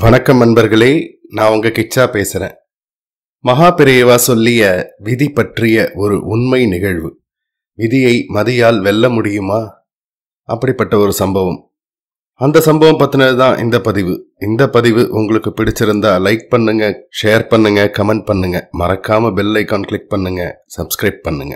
வணக்கம் நண்பர்களே நான் உங்க கிச்சா பேசுறேன் மகா பெரியவா சொல்லிய விதி பற்றிய ஒரு உண்மை நிகழ்வு விதியை மதியால் வெல்ல முடியுமா அப்படிப்பட்ட ஒரு சம்பவம் அந்த சம்பவம் பத்தினது தான் இந்த பதிவு இந்த பதிவு உங்களுக்கு பிடிச்சிருந்தா லைக் பண்ணுங்க ஷேர் பண்ணுங்க கமெண்ட் பண்ணுங்க மறக்காம பெல் ஐக்கான் கிளிக் பண்ணுங்க சப்ஸ்கிரைப் பண்ணுங்க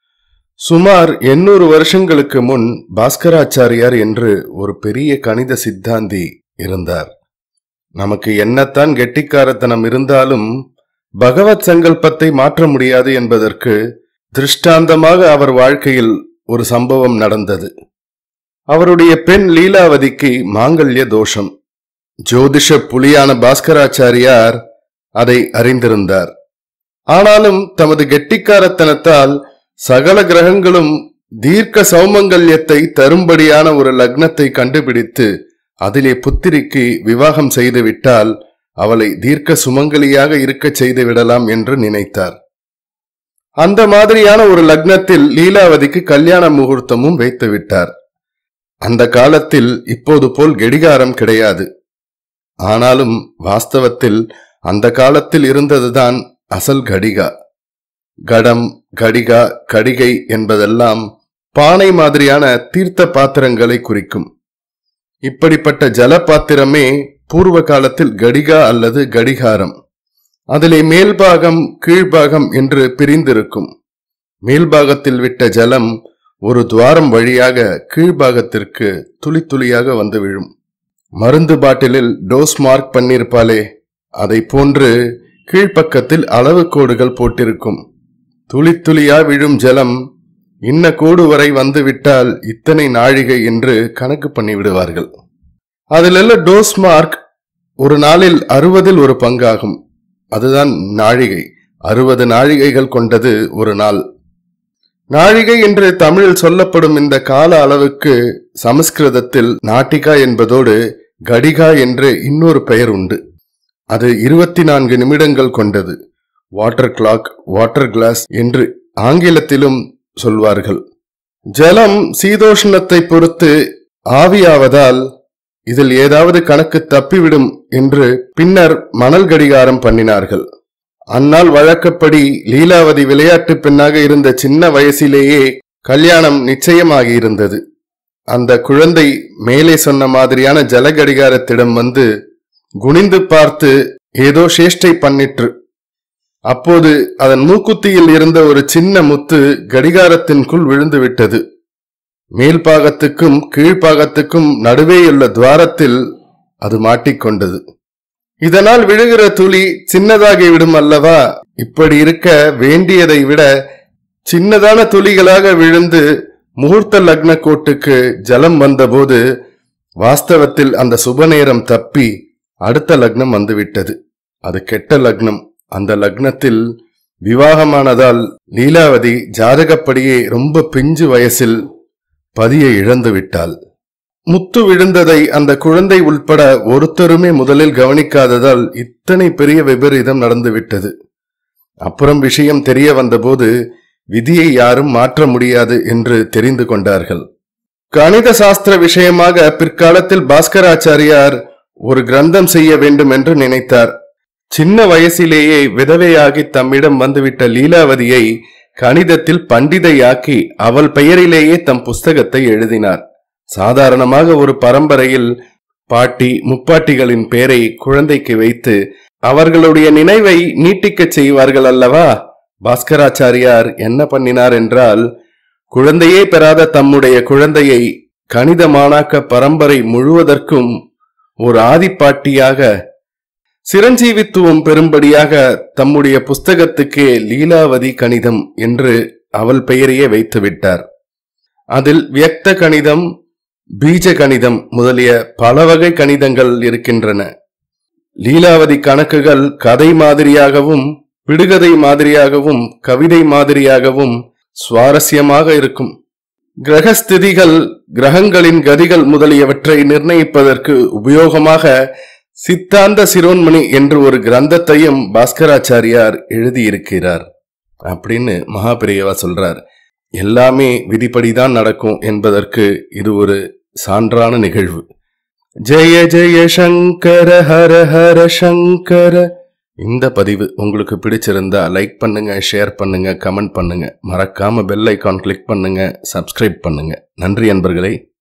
சுமார் எண்ணூறு வருஷங்களுக்கு முன் பாஸ்கராச்சாரியார் என்று ஒரு பெரிய கணித சித்தாந்தி இருந்தார் நமக்கு என்னத்தான் கெட்டிக்காரத்தனம் இருந்தாலும் பகவத் சங்கல்பத்தை மாற்ற முடியாது என்பதற்கு திருஷ்டாந்தமாக அவர் வாழ்க்கையில் ஒரு சம்பவம் நடந்தது அவருடைய பெண் லீலாவதிக்கு மாங்கல்ய தோஷம் ஜோதிஷ புலியான பாஸ்கராச்சாரியார் அதை அறிந்திருந்தார் ஆனாலும் தமது கெட்டிக்காரத்தனத்தால் சகல கிரகங்களும் தீர்க்க சௌமங்கல்யத்தை தரும்படியான ஒரு லக்னத்தை கண்டுபிடித்து அதிலே புத்திரிக்கு விவாகம் செய்துவிட்டால் அவளை தீர்க்க சுமங்கலியாக இருக்கச் செய்து விடலாம் என்று நினைத்தார் அந்த மாதிரியான ஒரு லக்னத்தில் லீலாவதிக்கு கல்யாண முகூர்த்தமும் வைத்து விட்டார் அந்த காலத்தில் இப்போது போல் கெடிகாரம் கிடையாது ஆனாலும் வாஸ்தவத்தில் அந்த காலத்தில் இருந்ததுதான் அசல் கடிகா கடம் கடிகா கடிகை என்பதெல்லாம் பானை மாதிரியான தீர்த்த பாத்திரங்களை குறிக்கும் இப்படிப்பட்ட ஜல பாத்திரமே பூர்வ காலத்தில் கடிகா அல்லது கடிகாரம் அதிலே மேல்பாகம் கீழ்பாகம் என்று பிரிந்திருக்கும் மேல்பாகத்தில் விட்ட ஜலம் ஒரு துவாரம் வழியாக கீழ்பாகத்திற்கு துளி துளியாக வந்து விழும் மருந்து பாட்டிலில் டோஸ் மார்க் பண்ணியிருப்பாளே அதை போன்று கீழ்ப்பக்கத்தில் அளவு கோடுகள் போட்டிருக்கும் துளி துளியா விழும் ஜலம் இன்ன கோடு வரை வந்து விட்டால் இத்தனை நாழிகை என்று கணக்கு பண்ணி விடுவார்கள் அதிலுள்ள டோஸ் மார்க் ஒரு நாளில் அறுபதில் ஒரு பங்காகும் அதுதான் நாழிகை அறுபது நாழிகைகள் கொண்டது ஒரு நாள் நாழிகை என்று தமிழில் சொல்லப்படும் இந்த கால அளவுக்கு சமஸ்கிருதத்தில் நாட்டிகா என்பதோடு கடிகா என்று இன்னொரு பெயர் உண்டு அது இருபத்தி நான்கு நிமிடங்கள் கொண்டது வாட்டர் கிளாக் வாட்டர் கிளாஸ் என்று ஆங்கிலத்திலும் சொல்வார்கள் ஜலம் சீதோஷ்ணத்தை பொறுத்து ஆவியாவதால் இதில் ஏதாவது கணக்கு தப்பிவிடும் என்று பின்னர் மணல் கடிகாரம் பண்ணினார்கள் அந்நாள் வழக்கப்படி லீலாவதி விளையாட்டு பெண்ணாக இருந்த சின்ன வயசிலேயே கல்யாணம் நிச்சயமாகி இருந்தது அந்த குழந்தை மேலே சொன்ன மாதிரியான ஜல கடிகாரத்திடம் வந்து குனிந்து பார்த்து ஏதோ சேஷ்டை பண்ணிற்று அப்போது அதன் மூக்குத்தியில் இருந்த ஒரு சின்ன முத்து கடிகாரத்தின்குள் விழுந்து விட்டது மேல்பாகத்துக்கும் கீழ்ப்பாகத்துக்கும் நடுவேயுள்ள துவாரத்தில் அது மாட்டிக்கொண்டது இதனால் விழுகிற துளி சின்னதாகி விடும் அல்லவா இப்படி இருக்க வேண்டியதை விட சின்னதான துளிகளாக விழுந்து முகூர்த்த லக்ன கோட்டுக்கு ஜலம் வந்தபோது வாஸ்தவத்தில் அந்த சுப நேரம் தப்பி அடுத்த லக்னம் வந்துவிட்டது அது கெட்ட லக்னம் அந்த லக்னத்தில் விவாகமானதால் லீலாவதி ஜாதகப்படியே ரொம்ப பிஞ்சு வயசில் பதியை இழந்து விட்டாள் முத்து விழுந்ததை அந்த குழந்தை உள்பட ஒருத்தருமே முதலில் கவனிக்காததால் இத்தனை பெரிய விபரீதம் நடந்துவிட்டது அப்புறம் விஷயம் தெரிய வந்தபோது விதியை யாரும் மாற்ற முடியாது என்று தெரிந்து கொண்டார்கள் கணித சாஸ்திர விஷயமாக பிற்காலத்தில் பாஸ்கராச்சாரியார் ஒரு கிரந்தம் செய்ய வேண்டும் என்று நினைத்தார் சின்ன வயசிலேயே விதவையாகி தம்மிடம் வந்துவிட்ட லீலாவதியை கணிதத்தில் பண்டிதையாக்கி அவள் பெயரிலேயே தம் புஸ்தகத்தை எழுதினார் சாதாரணமாக ஒரு பரம்பரையில் பாட்டி முப்பாட்டிகளின் பெயரை குழந்தைக்கு வைத்து அவர்களுடைய நினைவை நீட்டிக்கச் செய்வார்கள் அல்லவா பாஸ்கராச்சாரியார் என்ன பண்ணினார் என்றால் குழந்தையே பெறாத தம்முடைய குழந்தையை கணித மாணாக்க பரம்பரை முழுவதற்கும் ஒரு ஆதிப்பாட்டியாக சிரஞ்சீவித்துவம் பெறும்படியாக தம்முடைய புஸ்தகத்துக்கே லீலாவதி கணிதம் என்று அவள் பெயரையே வைத்து விட்டார் அதில் வியக்த கணிதம் பீஜ கணிதம் முதலிய பல வகை கணிதங்கள் இருக்கின்றன லீலாவதி கணக்குகள் கதை மாதிரியாகவும் விடுகதை மாதிரியாகவும் கவிதை மாதிரியாகவும் சுவாரஸ்யமாக இருக்கும் கிரகஸ்திதிகள் கிரகங்களின் கதிகள் முதலியவற்றை நிர்ணயிப்பதற்கு உபயோகமாக சித்தாந்த சிரோன்மணி என்று ஒரு கிரந்தத்தையும் பாஸ்கராச்சாரியார் எழுதியிருக்கிறார் அப்படின்னு மகாபிரியவா சொல்றார் எல்லாமே விதிப்படிதான் நடக்கும் என்பதற்கு இது ஒரு சான்றான நிகழ்வு ஜெய ஜெய சங்கர ஹர ஹர சங்கர இந்த பதிவு உங்களுக்கு பிடிச்சிருந்தா லைக் பண்ணுங்க ஷேர் பண்ணுங்க கமெண்ட் பண்ணுங்க மறக்காம பெல் ஐகான் கிளிக் பண்ணுங்க சப்ஸ்கிரைப் பண்ணுங்க நன்றி அன்பர்களே